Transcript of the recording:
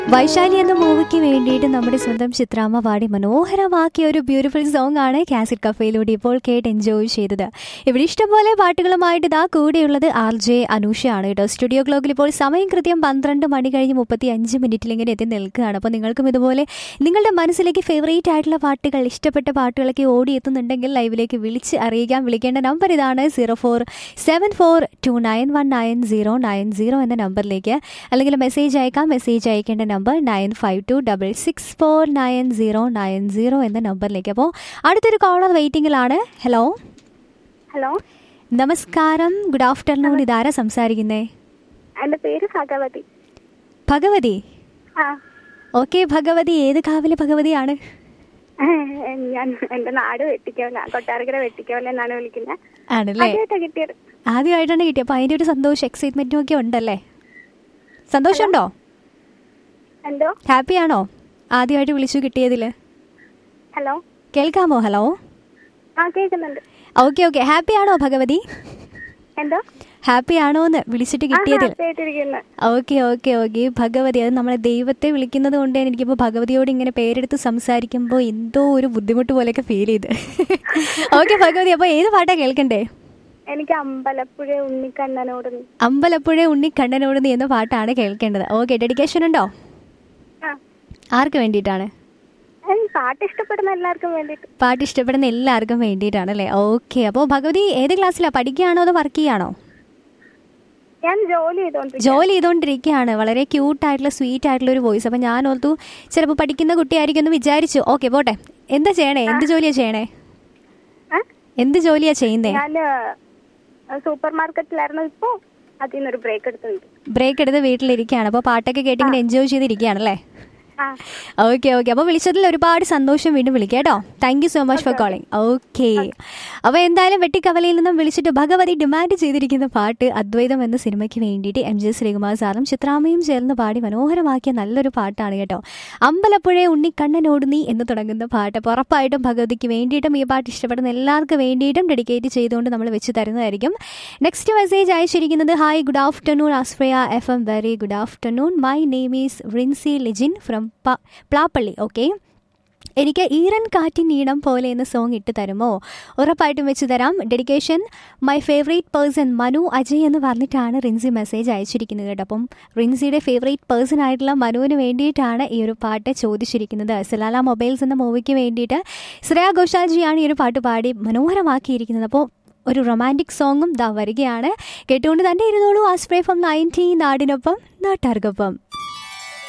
വൈശാലി എന്ന മൂവിക്ക് വേണ്ടിയിട്ട് നമ്മുടെ സ്വന്തം ചിത്രാമ്മ പാടി മനോഹരമാക്കിയ ഒരു ബ്യൂട്ടിഫുൾ സോങ് ആണ് കാസറ്റ് കഫയിലൂടെ ഇപ്പോൾ കേട്ട് എൻജോയ് ചെയ്തത് ഇവിടെ ഇഷ്ടംപോലെ പാട്ടുകളുമായിട്ട് ഇതാ കൂടെയുള്ളത് ആർ ജെ അനൂഷയാണ് കേട്ടോ സ്റ്റുഡിയോ ക്ലോക്കിൽ ഇപ്പോൾ സമയം കൃത്യം പന്ത്രണ്ട് മണി കഴിഞ്ഞ് മുപ്പത്തി അഞ്ച് മിനിറ്റിൽ ഇങ്ങനെ എത്തി നിൽക്കുകയാണ് അപ്പോൾ നിങ്ങൾക്കും ഇതുപോലെ നിങ്ങളുടെ മനസ്സിലേക്ക് ഫേവറേറ്റ് ആയിട്ടുള്ള പാട്ടുകൾ ഇഷ്ടപ്പെട്ട പാട്ടുകളൊക്കെ ഓടി എത്തുന്നുണ്ടെങ്കിൽ ലൈവിലേക്ക് വിളിച്ച് അറിയിക്കാൻ വിളിക്കേണ്ട നമ്പർ ഇതാണ് zero four seven four two nine one nine zero nine zero എന്ന നമ്പറിലേക്ക് അല്ലെങ്കിൽ മെസ്സേജ് അയക്കാം മെസ്സേജ് അയക്കേണ്ട number nine five two double six four nine zero nine zero എന്ന നമ്പറിലേക്ക് അപ്പോൾ അടുത്തൊരു കോളർ വെയിറ്റിംഗിലാണ് ഹലോ ഹലോ നമസ്കാരം ഗുഡ് ആഫ്റ്റർനൂൺ ഇതാരാ സംസാരിക്കുന്നേ എൻ്റെ പേര് ഭഗവതി ഭഗവതി ആ ഓക്കെ ഭഗവതി ഏത് കാവിലെ ഭഗവതിയാണ് ഞാൻ എൻ്റെ നാട് വെട്ടിക്കവല കൊട്ടാരക്കര വെട്ടിക്കവല എന്നാണ് വിളിക്കുന്നത് ആണല്ലേ ആദ്യമായിട്ടാണ് കിട്ടിയത് ആദ്യമായിട്ടാണ് കിട്ടിയത് അപ്പോൾ അതിൻ്റെ ഒരു സന്തോഷം എക്സൈറ്റ്മെൻറ്റും ഒക്കെ ഉണ്ടല്ലേ സന്തോഷമുണ്ടോ എന്തോ ഹാപ്പിയാണോ ആദ്യമായിട്ട് വിളിച്ചു കിട്ടിയതിൽ ഹലോ കേൾക്കാമോ ഹലോ ആ കേൾക്കുന്നുണ്ട് ഓക്കെ ഓക്കെ ഹാപ്പിയാണോ ഭഗവതി എന്തോ ഹാപ്പി ആണോ എന്ന് വിളിച്ചിട്ട് കിട്ടിയതിൽ കേട്ടിരിക്കുന്നു ഓക്കെ ഓക്കെ ഓക്കെ ഭഗവതി അത് നമ്മളെ ദൈവത്തെ വിളിക്കുന്നത് കൊണ്ട് തന്നെ എനിക്കിപ്പോൾ ഭഗവതിയോട് ഇങ്ങനെ പേരെടുത്ത് സംസാരിക്കുമ്പോൾ എന്തോ ഒരു ബുദ്ധിമുട്ട് പോലെയൊക്കെ ഫീൽ ചെയ്ത് ഓക്കെ ഭഗവതി അപ്പോൾ ഏത് പാട്ടാണ് കേൾക്കണ്ടേ എനിക്ക് അമ്പലപ്പുഴ ഉണ്ണിക്കണ്ണനോട് നീ. അമ്പലപ്പുഴ ഉണ്ണിക്കണ്ണനോട് നീ എന്ന പാട്ടാണ് കേൾക്കേണ്ടത് ഓക്കെ ഡെഡിക്കേഷൻ ഉണ്ടോ ആ ആർക്ക് വേണ്ടിയിട്ടാണ് ഏയ്, പാട്ട് ഇഷ്ടപ്പെടുന്ന എല്ലാവർക്കും വേണ്ടിയിട്ട് പാട്ട് ഇഷ്ടപ്പെടുന്ന എല്ലാവർക്കും വേണ്ടിയിട്ടാണ് അല്ലേ ഓക്കെ അപ്പോൾ ഭഗവതി ഏത് ക്ലാസ്സിലാണ് പഠിക്കുകയാണോ അതോ വർക്ക് ചെയ്യുകയാണോ ഞാൻ ജോലി ചെയ്തോണ്ടിരിക്കും ജോലി ചെയ്തുകൊണ്ടിരിക്കുകയാണ് വളരെ ക്യൂട്ട് ആയിട്ടുള്ള സ്വീറ്റ് ആയിട്ടുള്ള ഒരു വോയിസ് അപ്പം ഞാൻ ഓർത്തു ചിലപ്പോൾ പഠിക്കുന്ന കുട്ടിയായിരിക്കും എന്ന് വിചാരിച്ചു ഓക്കെ പോട്ടെ എന്താ ചെയ്യണേ എന്ത് ജോലിയാ ചെയ്യണേ എന്ത് ജോലിയാ ചെയ്യുന്നേ ഞാൻ സൂപ്പർ മാർക്കറ്റിലായിരുന്നു ഇപ്പോ അതിൽ നിന്നൊരു ബ്രേക്ക് എടുത്തുണ്ട് ബ്രേക്ക് എടുത്ത് വീട്ടിലിരിക്കുകയാണ് അപ്പോൾ പാട്ടൊക്കെ കേട്ടിങ്ങനെ എൻജോയ് ചെയ്തിരിക്കുകയാണല്ലേ ആ ഓക്കെ ഓക്കെ അപ്പോൾ വിളിച്ചതിൽ ഒരുപാട് സന്തോഷം വീണ്ടും വിളിക്കാം കേട്ടോ thank you so much for calling okay അപ്പോൾ എന്തായാലും വെട്ടിക്കവലയിൽ നിന്നും വിളിച്ചിട്ട് ഭഗവതി ഡിമാൻഡ് ചെയ്തിരിക്കുന്ന പാട്ട് അദ്വൈതം എന്ന സിനിമയ്ക്ക് വേണ്ടിയിട്ട് എം ജി ശ്രീകുമാർ സാറും ചിത്രാമയും ചേർന്ന് പാടി മനോഹരമാക്കിയ നല്ലൊരു പാട്ടാണ് കേട്ടോ അമ്പലപ്പുഴ ഉണ്ണിക്കണ്ണനോട് നീ എന്ന് തുടങ്ങുന്ന പാട്ട് അപ്പോൾ ഉറപ്പായിട്ടും ഭഗവതിക്ക് വേണ്ടിയിട്ടും ഈ പാട്ട് ഇഷ്ടപ്പെടുന്ന എല്ലാവർക്കും വേണ്ടിയിട്ടും ഡെഡിക്കേറ്റ് ചെയ്തുകൊണ്ട് നമ്മൾ വെച്ച് തരുന്നതായിരിക്കും നെക്സ്റ്റ് മെസ്സേജ് അയച്ചിരിക്കുന്നത് ഹായ് ഗുഡ് ആഫ്റ്റർനൂൺ ആസ്ഫ്രയ F M very good afternoon my name is Rincy Lijin from Plappally okay എനിക്ക് ഈറൻ കാറ്റിൻ ഈണം പോലെ എന്ന സോങ് ഇട്ട് തരുമോ ഉറപ്പായിട്ടും വെച്ച് തരാം dedication my favourite person Manu Ajay എന്ന് പറഞ്ഞിട്ടാണ് റിൻസി മെസ്സേജ് അയച്ചിരിക്കുന്നത് കേട്ടോ അപ്പം റിൻസിയുടെ ഫേവറേറ്റ് പേഴ്സൺ ആയിട്ടുള്ള മനുവിന് വേണ്ടിയിട്ടാണ് ഈ ഒരു പാട്ട് ചോദിച്ചിരിക്കുന്നത് സലാല മൊബൈൽസ് എന്ന മൂവിക്ക് വേണ്ടിയിട്ട് ശ്രേയ ഘോഷാൽജിയാണ് ഈ ഒരു പാട്ട് പാടി മനോഹരമാക്കിയിരിക്കുന്നത് അപ്പോൾ ഒരു റൊമാൻറ്റിക് സോങ്ങും ദാ വരികയാണ് കേട്ടുകൊണ്ട് തന്നെ ഇരുന്നോളൂ ആസ്പ്രേ ഫ്രം നയൻറ്റീൻ നാടിനൊപ്പം നാട്ടാർക്കൊപ്പം